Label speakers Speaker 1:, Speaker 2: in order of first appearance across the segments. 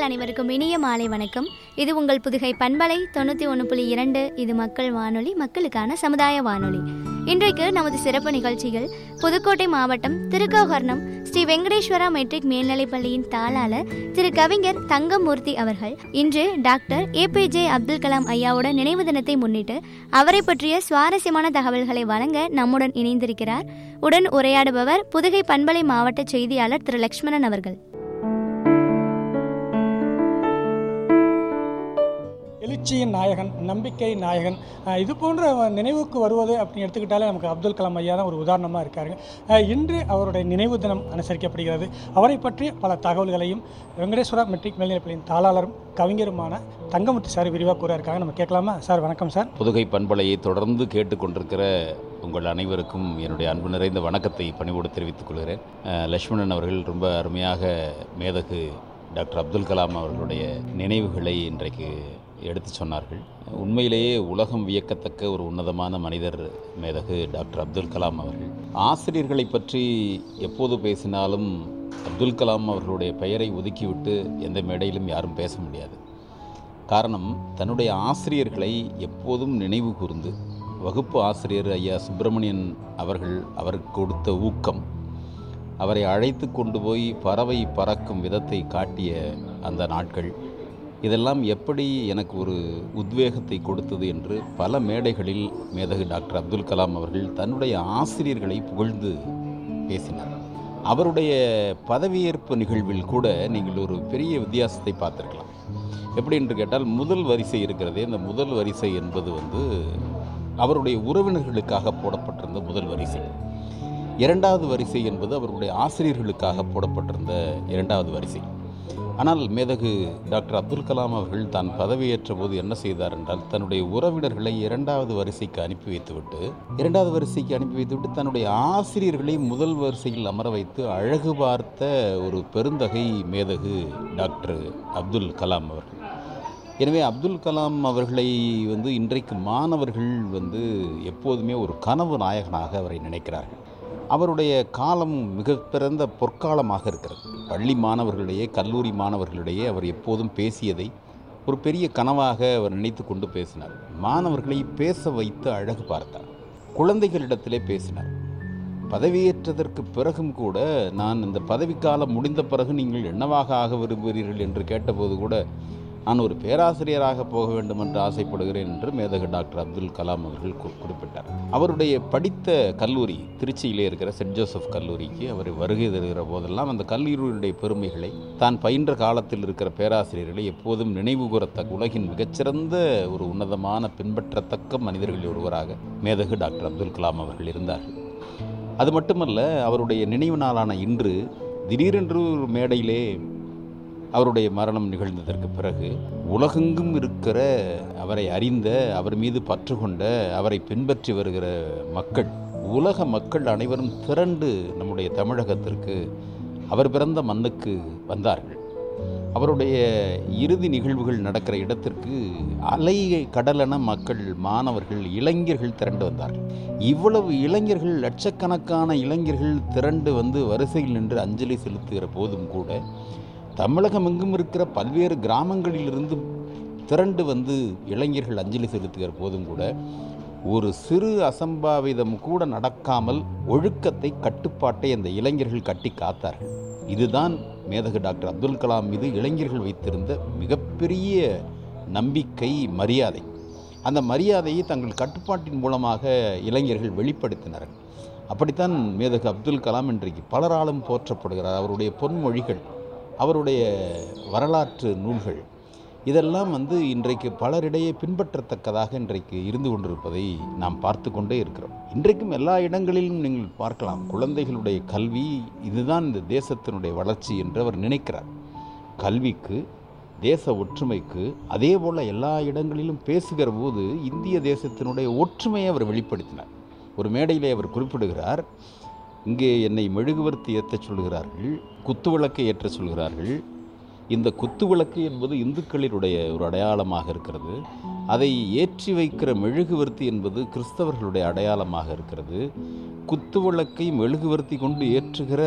Speaker 1: நேயர்கள் அனைவருக்கும் இனிய மாலை வணக்கம் இது உங்கள் புதுகை பண்பலை தொண்ணூற்றி ஒன்று புள்ளி இரண்டு இது மக்கள் வானொலி மக்களுக்கான சமுதாய வானொலி இன்றைக்கு நமது சிறப்பு நிகழ்ச்சிகள் புதுக்கோட்டை மாவட்டம் திருக்கோகர்ணம் ஸ்ரீ வெங்கடேஸ்வரா மெட்ரிக் மேல்நிலைப் பள்ளியின் தாளாளர் திரு கவிஞர் தங்கமூர்த்தி அவர்கள் இன்று டாக்டர் ஏபிஜே அப்துல் கலாம் ஐயாவோட நினைவு தினத்தை முன்னிட்டு அவரை பற்றிய சுவாரஸ்யமான தகவல்களை வழங்க நம்முடன் இணைந்திருக்கிறார் உடன் உரையாடுபவர் புதுகை பண்பலை மாவட்ட செய்தியாளர் திரு லக்ஷ்மணன் அவர்கள்
Speaker 2: எழுச்சியின் நாயகன் நம்பிக்கை நாயகன் அஹ் இது போன்ற நினைவுக்கு வருவது அப்படின்னு எடுத்துக்கிட்டாலே நமக்கு அப்துல் கலாம் ஐயா தான் ஒரு உதாரணமாக இருக்காருங்க அஹ் இன்று அவருடைய நினைவு தினம் அனுசரிக்கப்படுகிறது அவரை பற்றி பல தகவல்களையும் வெங்கடேஸ்வரா மெட்ரிக் மேல்நிலைப்பள்ளியின் தாளாளரும் கவிஞருமான தங்கமுத்து சார் விரிவாக கூற இருக்காங்க நம்ம கேட்கலாமா சார் வணக்கம் சார்
Speaker 3: புதுகை பண்பலையை தொடர்ந்து கேட்டுக்கொண்டிருக்கிற உங்கள் அனைவருக்கும் என்னுடைய அன்பு நிறைந்த வணக்கத்தை பணிவோடு தெரிவித்துக் கொள்கிறேன் அஹ், லட்சுமணன் அவர்கள் ரொம்ப அருமையாக மேதகு டாக்டர் அப்துல் கலாம் அவர்களுடைய நினைவுகளை இன்றைக்கு எடுத்து சொன்னார்கள் உண்மையிலேயே உலகம் வியக்கத்தக்க ஒரு உன்னதமான மனிதர் மேதகு டாக்டர் அப்துல் கலாம் அவர்கள் ஆசிரியர்களை பற்றி எப்போது பேசினாலும் அப்துல் கலாம் அவர்களுடைய பெயரை ஒதுக்கிவிட்டு எந்த மேடையிலும் யாரும் பேச முடியாது காரணம் தன்னுடைய ஆசிரியர்களை எப்போதும் நினைவு கூர்ந்து வகுப்பு ஆசிரியர் ஐயா சுப்பிரமணியன் அவர்கள் அவருக்கு கொடுத்த ஊக்கம் அவரை அழைத்து கொண்டு போய் பறவை பறக்கும் விதத்தை காட்டிய அந்த நாட்கள் இதெல்லாம் எப்படி எனக்கு ஒரு உத்வேகத்தை கொடுத்தது என்று பல மேடைகளில் மேதகு டாக்டர் அப்துல் கலாம் அவர்கள் தன்னுடைய ஆசிரியர்களை புகழ்ந்து பேசினார் அவருடைய பதவியேற்பு நிகழ்வில் கூட நீங்கள் ஒரு பெரிய வித்தியாசத்தை பார்த்திருக்கலாம் எப்படி என்று கேட்டால் முதல் வரிசை இருக்கிறதே இந்த முதல் வரிசை என்பது வந்து அவருடைய உறவினர்களுக்காக போடப்பட்டிருந்த முதல் வரிசை இரண்டாவது வரிசை என்பது அவருடைய ஆசிரியர்களுக்காக போடப்பட்டிருந்த இரண்டாவது வரிசை ஆனால் மேதகு டாக்டர் அப்துல் கலாம் அவர்கள் தான் பதவியேற்ற போது என்ன செய்தார் என்றால் தன்னுடைய உறவினர்களை இரண்டாவது வரிசைக்கு அனுப்பி வைத்துவிட்டு இரண்டாவது வரிசைக்கு அனுப்பி வைத்துவிட்டு தன்னுடைய ஆசிரியர்களை முதல் வரிசையில் அமர வைத்து அழகு பார்த்த ஒரு பெருந்தகை மேதகு டாக்டர் அப்துல் கலாம் அவர்கள் எனவே அப்துல் கலாம் அவர்களை வந்து இன்றைக்கு மாணவர்கள் வந்து எப்போதுமே ஒரு கனவு நாயகனாக அவரை நினைக்கிறார்கள் அவருடைய காலம் மிக பிறந்த பொற்காலமாக இருக்கிறது பள்ளி மாணவர்களிடையே கல்லூரி மாணவர்களிடையே அவர் எப்போதும் பேசியதை ஒரு பெரிய கனவாக அவர் நினைத்து கொண்டு பேசினார் மாணவர்களை பேச வைத்து அழகு பார்த்தார் குழந்தைகளிடத்திலே பேசினார் பதவியேற்றதற்கு பிறகும் கூட நான் இந்த பதவிக்காலம் முடிந்த பிறகு நீங்கள் என்னவாக ஆக விரும்புகிறீர்கள் என்று கேட்டபோது கூட நான் ஒரு பேராசிரியராக போக வேண்டும் என்று ஆசைப்படுகிறேன் என்று மேதகு டாக்டர் அப்துல் கலாம் அவர்கள் கு- குறிப்பிட்டார் அவருடைய படித்த கல்லூரி திருச்சியிலே இருக்கிற சென்ட் ஜோசப் கல்லூரிக்கு அவர் வருகை தருகிற போதெல்லாம் அந்த கல்லூரியுடைய பெருமைகளை தான் பயின்ற காலத்தில் இருக்கிற பேராசிரியர்களை எப்போதும் நினைவு கூறத்தக்க உலகின் மிகச்சிறந்த ஒரு உன்னதமான பின்பற்றத்தக்க மனிதர்களில் ஒருவராக மேதகு டாக்டர் அப்துல் கலாம் அவர்கள் இருந்தார்கள் அது மட்டுமல்ல அவருடைய நினைவு நாளான இன்று திடீரென்று ஒரு மேடையிலே அவருடைய மரணம் நிகழ்ந்ததற்கு பிறகு உலகெங்கும் இருக்கிற அவரை அறிந்த அவர் மீது பற்று கொண்ட அவரை பின்பற்றி வருகிற மக்கள் உலக மக்கள் அனைவரும் திரண்டு நம்முடைய தமிழகத்திற்கு அவர் பிறந்த மண்ணுக்கு வந்தார்கள் அவருடைய இறுதி நிகழ்வுகள் நடக்கிற இடத்திற்கு அலை கடலென மக்கள் மாணவர்கள் இளைஞர்கள் திரண்டு வந்தார்கள் இவ்வளவு இளைஞர்கள் லட்சக்கணக்கான இளைஞர்கள் திரண்டு வந்து வரிசையில் நின்று அஞ்சலி செலுத்துகிற போதும் கூட தமிழகம் எங்கும் இருக்கிற பல்வேறு கிராமங்களிலிருந்து திரண்டு வந்து இளைஞர்கள் அஞ்சலி செலுத்துகிற போதும் கூட ஒரு சிறு அசம்பாவிதம் கூட நடக்காமல் ஒழுக்கத்தை கட்டுப்பாட்டை அந்த இளைஞர்கள் கட்டி காத்தார்கள் இதுதான் மேதகு டாக்டர் அப்துல் கலாம் மீது இளைஞர்கள் வைத்திருந்த மிகப்பெரிய நம்பிக்கை மரியாதை அந்த மரியாதையை தங்கள் கட்டுப்பாட்டின் மூலமாக இளைஞர்கள் வெளிப்படுத்தினார்கள் அப்படித்தான் மேதகு அப்துல் கலாம் இன்றைக்கு பலராலும் போற்றப்படுகிறார் அவருடைய பொன்மொழிகள் அவருடைய வரலாற்று நூல்கள் இதெல்லாம் வந்து இன்றைக்கு பலரிடையே பின்பற்றத்தக்கதாக இன்றைக்கு இருந்து கொண்டிருப்பதை நாம் பார்த்து கொண்டே இருக்கிறோம் இன்றைக்கும் எல்லா இடங்களிலும் நீங்கள் பார்க்கலாம் குழந்தைகளுடைய கல்வி இதுதான் இந்த தேசத்தினுடைய வளர்ச்சி என்று அவர் நினைக்கிறார் கல்விக்கு தேச ஒற்றுமைக்கு அதே போல் எல்லா இடங்களிலும் பேசுகிற போது இந்திய தேசத்தினுடைய ஒற்றுமையை அவர் வெளிப்படுத்தினார் ஒரு மேடையிலே அவர் குறிப்பிடுகிறார் இங்கே என்னை மெழுகுவர்த்தி ஏற்றச் சொல்கிறார்கள் குத்துவிளக்கை ஏற்றச் சொல்கிறார்கள் இந்த குத்துவிளக்கு என்பது இந்துக்களினுடைய ஒரு அடையாளமாக இருக்கிறது அதை ஏற்றி வைக்கிற மெழுகுவர்த்தி என்பது கிறிஸ்தவர்களுடைய அடையாளமாக இருக்கிறது குத்துவிளக்கை மெழுகுவர்த்தி கொண்டு ஏற்றுகிற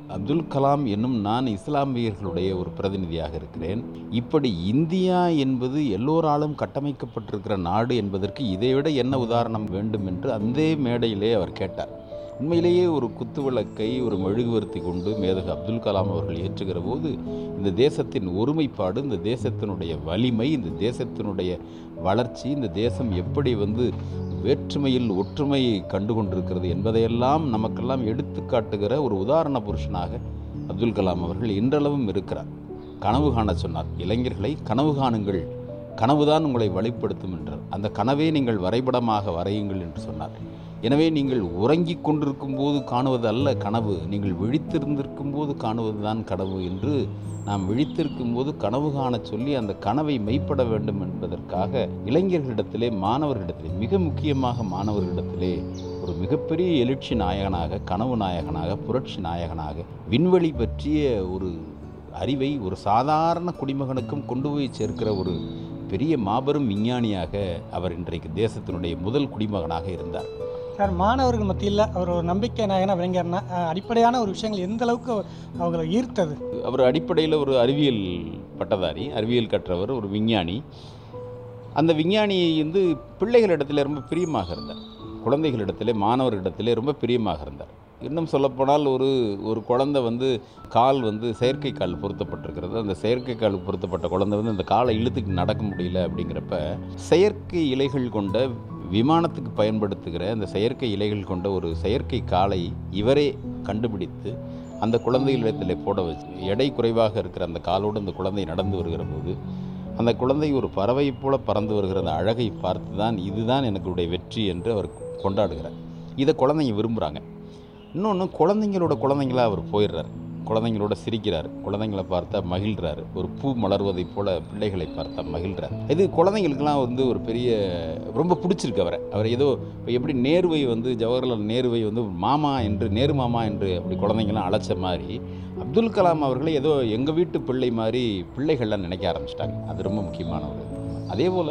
Speaker 3: அப்துல் கலாம் என்னும் நான் இஸ்லாமியர்களுடைய ஒரு பிரதிநிதியாக இருக்கிறேன் இப்படி இந்தியா என்பது எல்லோராலும் கட்டமைக்கப்பட்டிருக்கிற நாடு என்பதற்கு இதைவிட என்ன உதாரணம் வேண்டும் என்று அந்த மேடையிலே அவர் கேட்டார் உண்மையிலேயே ஒரு குத்துவிளக்கை ஒரு மெழுகுவர்த்தி கொண்டு மேதகு அப்துல் கலாம் அவர்கள் ஏற்றுகிற போது இந்த தேசத்தின் ஒருமைப்பாடு இந்த தேசத்தினுடைய வலிமை இந்த தேசத்தினுடைய வளர்ச்சி இந்த தேசம் எப்படி வந்து வேற்றுமையில் ஒற்றுமையை கண்டு கொண்டிருக்கிறது என்பதையெல்லாம் நமக்கெல்லாம் எடுத்து காட்டுகிற ஒரு உதாரண புருஷனாக அப்துல் கலாம் அவர்கள் இன்றளவும் இருக்கிறார் கனவு காண சொன்னார் இளைஞர்களை கனவு காணுங்கள் கனவுதான் உங்களை வழிப்படுத்தும் என்றார் அந்த கனவே நீங்கள் வரைபடமாக வரையுங்கள் என்று சொன்னார் எனவே நீங்கள் உறங்கிக் கொண்டிருக்கும் போது காணுவது அல்ல கனவு நீங்கள் விழித்திருந்திருக்கும் போது காணுவதுதான் கனவு என்று நாம் விழித்திருக்கும் போது கனவு காணச் சொல்லி அந்த கனவை மெய்ப்பட வேண்டும் என்பதற்காக இளைஞர்களிடத்திலே மாணவர்களிடத்திலே மிக முக்கியமாக மாணவர்களிடத்திலே ஒரு மிகப்பெரிய எழுச்சி நாயகனாக கனவு நாயகனாக புரட்சி நாயகனாக விண்வெளி பற்றிய ஒரு அறிவை ஒரு சாதாரண குடிமகனுக்கும் கொண்டு போய் சேர்க்கிற ஒரு பெரிய மாபெரும் விஞ்ஞானியாக அவர் இன்றைக்கு தேசத்தினுடைய முதல் குடிமகனாக இருந்தார்
Speaker 2: சார் மாணவர்கள் மத்தியில் அவர் ஒரு நம்பிக்கை நாயகனாக விளங்கியார்னா அஹ், அடிப்படையான ஒரு விஷயங்கள் எந்த அளவுக்கு அவங்களை ஈர்த்தது
Speaker 3: அவர் அடிப்படையில் ஒரு அறிவியல் பட்டதாரி அறிவியல் கற்றவர் ஒரு விஞ்ஞானி அந்த விஞ்ஞானி வந்து பிள்ளைகளிடத்தில் ரொம்ப பிரியமாக இருந்தார் குழந்தைகளிடத்திலே மாணவர்களிடத்திலே ரொம்ப பிரியமாக இருந்தார் இன்னும் சொல்லப்போனால் ஒரு ஒரு குழந்தை வந்து கால் வந்து செயற்கை கால் பொருத்தப்பட்டிருக்கிறது அந்த செயற்கை கால் பொருத்தப்பட்ட குழந்தை வந்து அந்த காலை இழுத்துக்கு நடக்க முடியல அப்படிங்கிறப்ப செயற்கை இலைகள் கொண்ட விமானத்துக்கு பயன்படுத்துகிற அந்த செயற்கை இலைகள் கொண்ட ஒரு செயற்கை காலை இவரே கண்டுபிடித்து அந்த குழந்தைகளிடத்தில் போட வச்சு எடை குறைவாக இருக்கிற அந்த காலோடு அந்த குழந்தை நடந்து வருகிற போது அந்த குழந்தை ஒரு பறவையைப் போல பறந்து வருகிற அந்த அழகை பார்த்து தான் இதுதான் எனக்குடைய வெற்றி என்று அவர் கொண்டாடுகிறார் இதை குழந்தைங்க விரும்புகிறாங்க இன்னொன்று குழந்தைங்களோட குழந்தைங்களா அவர் போயிடுறாரு குழந்தைங்களோட சிரிக்கிறார் குழந்தைங்களை பார்த்தா மகிழ்றாரு ஒரு பூ மலர்வதைப் போல பிள்ளைகளை பார்த்தா மகிழ்றார் இது குழந்தைங்களுக்கெல்லாம் வந்து ஒரு பெரிய ரொம்ப பிடிச்சிருக்கு அவரை அவர் ஏதோ இப்போ எப்படி நேருவை வந்து ஜவஹர்லால் நேருவை வந்து மாமா என்று நேரு மாமா என்று அப்படி குழந்தைங்களாம் அழைச்ச மாதிரி அப்துல் கலாம் அவர்களை ஏதோ எங்கள் வீட்டு பிள்ளை மாதிரி பிள்ளைகள்லாம் நினைக்க ஆரம்பிச்சிட்டாங்க அது ரொம்ப முக்கியமான ஒரு அதே போல்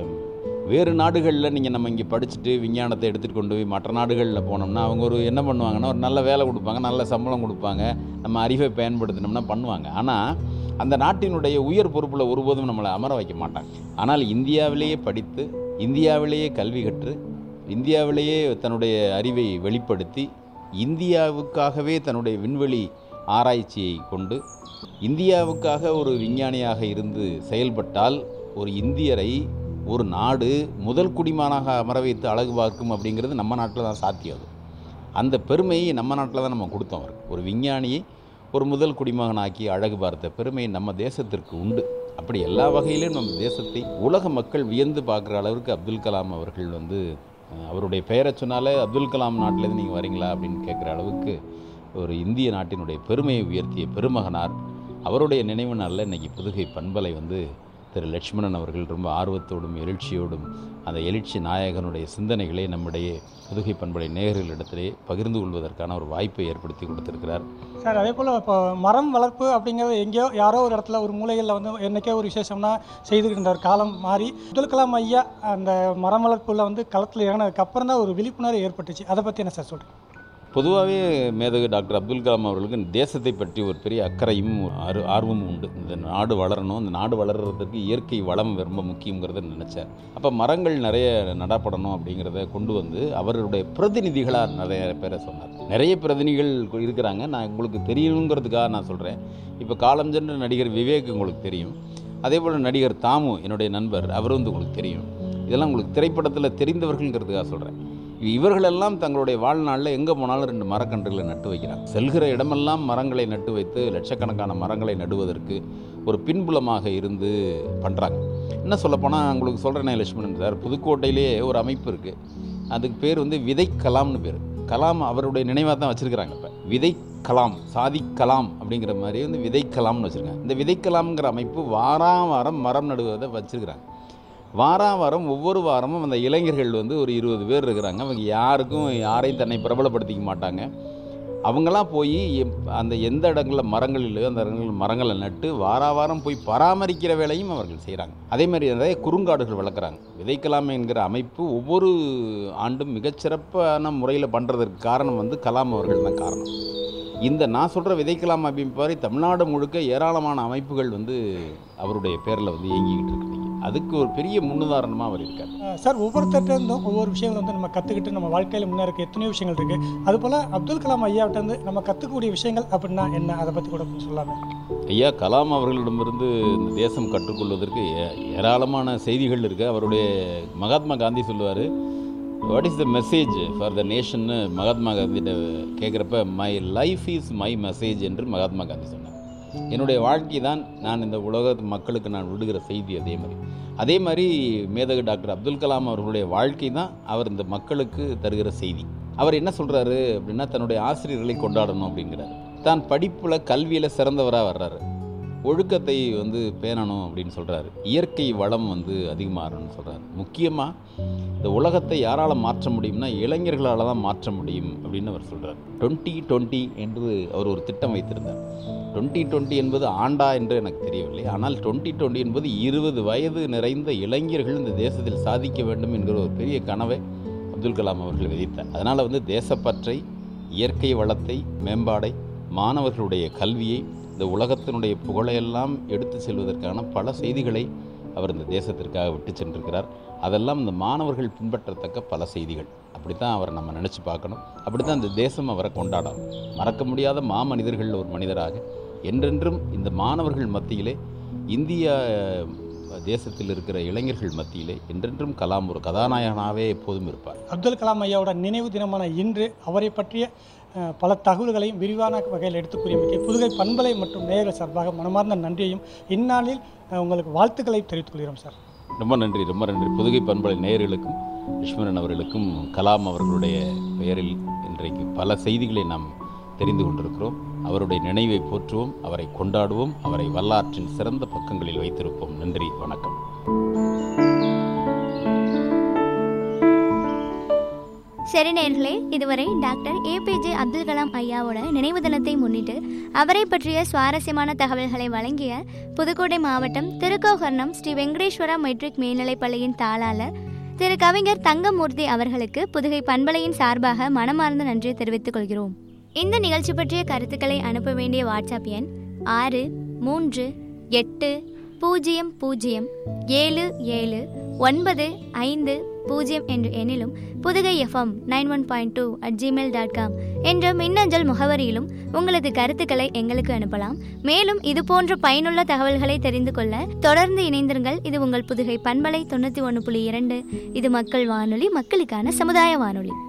Speaker 3: வேறு நாடுகளில் நீங்கள் நம்ம இங்கே படிச்சுட்டு விஞ்ஞானத்தை எடுத்துகிட்டு கொண்டு போய் மற்ற நாடுகளில் போனோம்னா அவங்க ஒரு என்ன பண்ணுவாங்கன்னா ஒரு நல்ல வேலை கொடுப்பாங்க நல்ல சம்பளம் கொடுப்பாங்க நம்ம அறிவை பயன்படுத்தினோம்னா பண்ணுவாங்க ஆனால் அந்த நாட்டினுடைய உயர் பொறுப்பில் ஒருபோதும் நம்மளை அமர வைக்க மாட்டாங்க ஆனால் இந்தியாவிலேயே படித்து இந்தியாவிலேயே கல்வி கற்று இந்தியாவிலேயே தன்னுடைய அறிவை வெளிப்படுத்தி இந்தியாவுக்காகவே தன்னுடைய விண்வெளி ஆராய்ச்சியை கொண்டு இந்தியாவுக்காக ஒரு விஞ்ஞானியாக இருந்து செயல்பட்டால் ஒரு இந்தியரை ஒரு நாடு முதல் குடிமகனாக அமர வைத்து அழகு பார்க்கும் அப்படிங்கிறது நம்ம நாட்டில் தான் சாத்தியம் அது அந்த பெருமையை நம்ம நாட்டில் தான் நம்ம கொடுத்தோம் அவருக்கு ஒரு விஞ்ஞானியை ஒரு முதல் குடிமகனாக்கி அழகு பார்த்த பெருமை நம்ம தேசத்திற்கு உண்டு அப்படி எல்லா வகையிலும் நம்ம தேசத்தை உலக மக்கள் வியந்து பார்க்குற அளவிற்கு அப்துல் கலாம் அவர்கள் வந்து அஹ், அவருடைய பெயரை சொன்னாலே அப்துல் கலாம் நாட்டிலேருந்து நீங்கள் வரீங்களா அப்படின்னு கேட்குற அளவுக்கு ஒரு இந்திய நாட்டினுடைய பெருமையை உயர்த்திய பெருமகனார் அவருடைய நினைவு நாளில் இன்றைக்கி புதுகை பண்பலை வந்து திரு லட்சுமணன் அவர்கள் ரொம்ப ஆர்வத்தோடும் எழுச்சியோடும் அந்த எழுச்சி நாயகனுடைய சிந்தனைகளை நம்முடைய புதுகை பண்பலை நேயர்களிடத்திலே பகிர்ந்து கொள்வதற்கான ஒரு வாய்ப்பை ஏற்படுத்தி கொடுத்திருக்கிறார்
Speaker 2: சார் அதே போல் இப்போ மரம் வளர்ப்பு அப்படிங்கிறது எங்கேயோ யாரோ ஒரு இடத்துல ஒரு மூலைகளில் வந்து என்னைக்கே ஒரு விசேஷம்னா செய்துக்கின்ற ஒரு காலம் மாறி அப்துல் கலாம் ஐயா அந்த மரம் வளர்ப்புல வந்து களத்தில் இறங்கினதுக்கு அப்புறம் தான் ஒரு விழிப்புணர்வு ஏற்பட்டுச்சு அதை பற்றி என்ன சார் சொல்கிறேன்
Speaker 3: பொதுவாகவே மேதகு டாக்டர் அப்துல் கலாம் அவர்களுக்கு தேசத்தை பற்றி ஒரு பெரிய அக்கறையும் ஆர் ஆர்வமும் உண்டு இந்த நாடு வளரணும் இந்த நாடு வளர்கிறதுக்கு இயற்கை வளம் ரொம்ப முக்கியங்கிறத நினச்சார் அப்போ மரங்கள் நிறைய நடப்படணும் அப்படிங்கிறத கொண்டு வந்து அவருடைய பிரதிநிதிகளாக நிறைய பேரை சொன்னார் நிறைய பிரதிநிதிகள் இருக்கிறாங்க நான் உங்களுக்கு தெரியணுங்கிறதுக்காக நான் சொல்கிறேன் இப்போ காலம் சென்ற நடிகர் விவேக் உங்களுக்கு தெரியும் அதே போல் நடிகர் தாமு என்னுடைய நண்பர் அவர் வந்து உங்களுக்கு தெரியும் இதெல்லாம் உங்களுக்கு திரைப்படத்தில் தெரிந்தவர்கள்ங்கிறதுக்காக சொல்கிறேன் இவர்களெல்லாம் தங்களுடைய வாழ்நாளில் எங்கே போனாலும் ரெண்டு மரக்கன்றுகளை நட்டு வைக்கிறாங்க செல்கிற இடமெல்லாம் மரங்களை நட்டு வைத்து லட்சக்கணக்கான மரங்களை நடுவதற்கு ஒரு பின்புலமாக இருந்து பண்ணுறாங்க என்ன சொல்லப்போனால் உங்களுக்கு சொல்கிறேனே லட்சுமணன் சார் புதுக்கோட்டையிலேயே ஒரு அமைப்பு இருக்குது அதுக்கு பேர் வந்து விதை கலாம்னு பேர் கலாம் அவருடைய நினைவாக தான் வச்சுருக்கிறாங்க இப்போ விதை கலாம் சாதி கலாம் அப்படிங்கிற மாதிரி வந்து விதை கலாம்னு வச்சுருக்காங்க இந்த விதை கலாம்ங்கிற அமைப்பு வாரம் வாரம் மரம் நடுவதை வச்சுருக்கிறாங்க வாரம் வாரம் ஒவ்வொரு வாரமும் அந்த இளைஞர்கள் வந்து ஒரு இருபது பேர் இருக்கிறாங்க அவங்க யாருக்கும் யாரையும் தன்னை பிரபலப்படுத்திக்க மாட்டாங்க அவங்களாம் போய் எப்- அந்த எந்த இடங்களில் மரங்கள் இல்லையோ அந்த இடங்களில் மரங்களை நட்டு வாரா வாரம் போய் பராமரிக்கிற வேலையும் அவர்கள் செய்கிறாங்க அதே மாதிரி நிறைய குறுங்காடுகள் வளர்க்குறாங்க விதைக்கலாமே என்கிற அமைப்பு ஒவ்வொரு ஆண்டும் மிகச்சிறப்பான முறையில் பண்ணுறதற்கு காரணம் வந்து கலாம் அவர்கள் தான் காரணம் இந்த நான் சொல்கிற விதைக்கலாம் அமைப்பு மாதிரி தமிழ்நாடு முழுக்க ஏராளமான அமைப்புகள் வந்து அவருடைய பேரில் வந்து இயங்கிக்கிட்டு இருக்குங்க அதுக்கு ஒரு பெரிய முன்னுதாரணமாக அவர் இருக்கார்
Speaker 2: அஹ் சார் ஒவ்வொருத்தர்கிட்ட இருந்தும் ஒவ்வொரு விஷயங்கள் வந்து நம்ம கற்றுக்கிட்டு நம்ம வாழ்க்கையில் முன்னேறக்க எத்தனையோ விஷயங்கள் இருக்குது அதுபோல் அப்துல் கலாம் ஐயாவிட்ட இருந்து நம்ம கற்றுக்கக்கூடிய விஷயங்கள் அப்படின்னா என்ன அதை பற்றி கூட கொஞ்சம் சொல்லாமே
Speaker 3: ஐயா கலாம் அவர்களிடமிருந்து இந்த தேசம் கற்றுக்கொள்வதற்கு ஏ- ஏராளமான செய்திகள் இருக்குது அவருடைய மகாத்மா காந்தி சொல்லுவார் what is the message for the நேஷன்னு மகாத்மா காந்திகிட்ட கேட்குறப்ப my life is my message என்று மகாத்மா காந்தி சொன்னார் என்னுடைய வாழ்க்கை தான் நான் இந்த உலக மக்களுக்கு நான் விடுகிற செய்தி அதே மாதிரி அதே மாதிரி மேதகு டாக்டர் அப்துல் கலாம் அவர்களுடைய வாழ்க்கை தான் அவர் இந்த மக்களுக்கு தருகிற செய்தி அவர் என்ன சொல்கிறாரு அப்படின்னா தன்னுடைய ஆசிரியர்களை கொண்டாடணும் அப்படிங்கிறார் தான் படிப்பில் கல்வியில் சிறந்தவராக வர்றாரு ஒழுக்கத்தை வந்து பேணணும் அப்படின்னு சொல்கிறாரு இயற்கை வளம் வந்து அதிகமாகணும்னு சொல்கிறாரு முக்கியமாக இந்த உலகத்தை யாரால் மாற்ற முடியும்னா இளைஞர்களால் தான் மாற்ற முடியும் அப்படின்னு அவர் சொல்கிறார் டுவெண்ட்டி டுவெண்ட்டி என்று அவர் ஒரு திட்டம் வைத்திருந்தார் டுவெண்ட்டி டுவெண்ட்டி என்பது ஆண்டா என்று எனக்கு தெரியவில்லை ஆனால் டுவெண்ட்டி டுவெண்ட்டி என்பது இருபது வயது நிறைந்த இளைஞர்கள் இந்த தேசத்தில் சாதிக்க வேண்டும் என்கிற ஒரு பெரிய கனவை அப்துல் கலாம் அவர்கள் விதித்தார் அதனால் வந்து தேசப்பற்றை இயற்கை வளத்தை மேம்பாடை மாணவர்களுடைய கல்வியை இந்த உலகத்தினுடைய புகழையெல்லாம் எடுத்து செல்வதற்கான பல செய்திகளை அவர் இந்த தேசத்திற்காக விட்டு சென்றிருக்கிறார் அதெல்லாம் இந்த மாணவர்கள் பின்பற்றத்தக்க பல செய்திகள் அப்படி தான் அவரை நம்ம நினச்சி பார்க்கணும் அப்படி தான் இந்த தேசம் அவரை கொண்டாடணும் மறக்க முடியாத மாமனிதர்கள் ஒரு மனிதராக என்றென்றும் இந்த மாணவர்கள் மத்தியிலே இந்திய அஹ், தேசத்தில் இருக்கிற இளைஞர்கள் மத்தியிலே என்றென்றும் கலாம் ஒரு கதாநாயகனாகவே எப்போதும் இருப்பார்
Speaker 2: அப்துல் கலாம் ஐயாவோட நினைவு தினமான இன்று அவரை பற்றிய அஹ், பல தகவல்களையும் விரிவான வகையில் எடுத்துக் கூறியமைக்கு புதுகை பண்பலை மற்றும் நேயர்கள் சார்பாக மனமார்ந்த நன்றியையும் இந்நாளில் அஹ், உங்களுக்கு வாழ்த்துக்களை தெரிவித்துக் கொள்கிறோம் சார்
Speaker 3: ரொம்ப நன்றி ரொம்ப நன்றி புதுகை பண்பலை நேயர்களுக்கும் லட்சுமணன் அவர்களுக்கும் கலாம் அவர்களுடைய பெயரில் இன்றைக்கு பல செய்திகளை நாம் தெரிந்து கொண்டிருக்கிறோம் அவருடைய நினைவை போற்றுவோம் அவரை கொண்டாடுவோம் அவரை வரலாற்றின் சிறந்த பக்கங்களில் வைத்திருப்போம் நன்றி வணக்கம்
Speaker 1: சரி நேர்களே இதுவரை டாக்டர் ஏபிஜே அப்துல் கலாம் ஐயாவோட நினைவு தினத்தை முன்னிட்டு அவரை பற்றிய சுவாரஸ்யமான தகவல்களை வழங்கிய புதுக்கோட்டை மாவட்டம் திருக்கோகர்ணம் ஸ்ரீ வெங்கடேஸ்வரா மெட்ரிக் மேல்நிலைப் பள்ளியின் தாளாளர் திரு கவிஞர் தங்கமூர்த்தி அவர்களுக்கு புதுகை பண்பலையின் சார்பாக மனமார்ந்த நன்றி தெரிவித்துக் கொள்கிறோம் இந்த நிகழ்ச்சி பற்றிய கருத்துக்களை அனுப்ப வேண்டிய வாட்ஸ்அப் எண் ஆறு மூன்று எட்டு பூஜ்ஜியம் பூஜ்ஜியம் ஏழு ஏழு ஒன்பது ஐந்து பூஜ்ஜியம் என்ற எண்ணிலும் Pudugai FM nine one point two at Gmail dot com என்ற மின்னஞ்சல் முகவரியிலும் உங்களது கருத்துக்களை எங்களுக்கு அனுப்பலாம் மேலும் இது போன்ற பயனுள்ள தகவல்களை தெரிந்து கொள்ள தொடர்ந்து இணைந்திருங்கள் இது உங்கள் புதுகை பண்பலை தொண்ணூற்றி ஒன்று புள்ளி இரண்டு இது மக்கள் வானொலி மக்களுக்கான சமுதாய வானொலி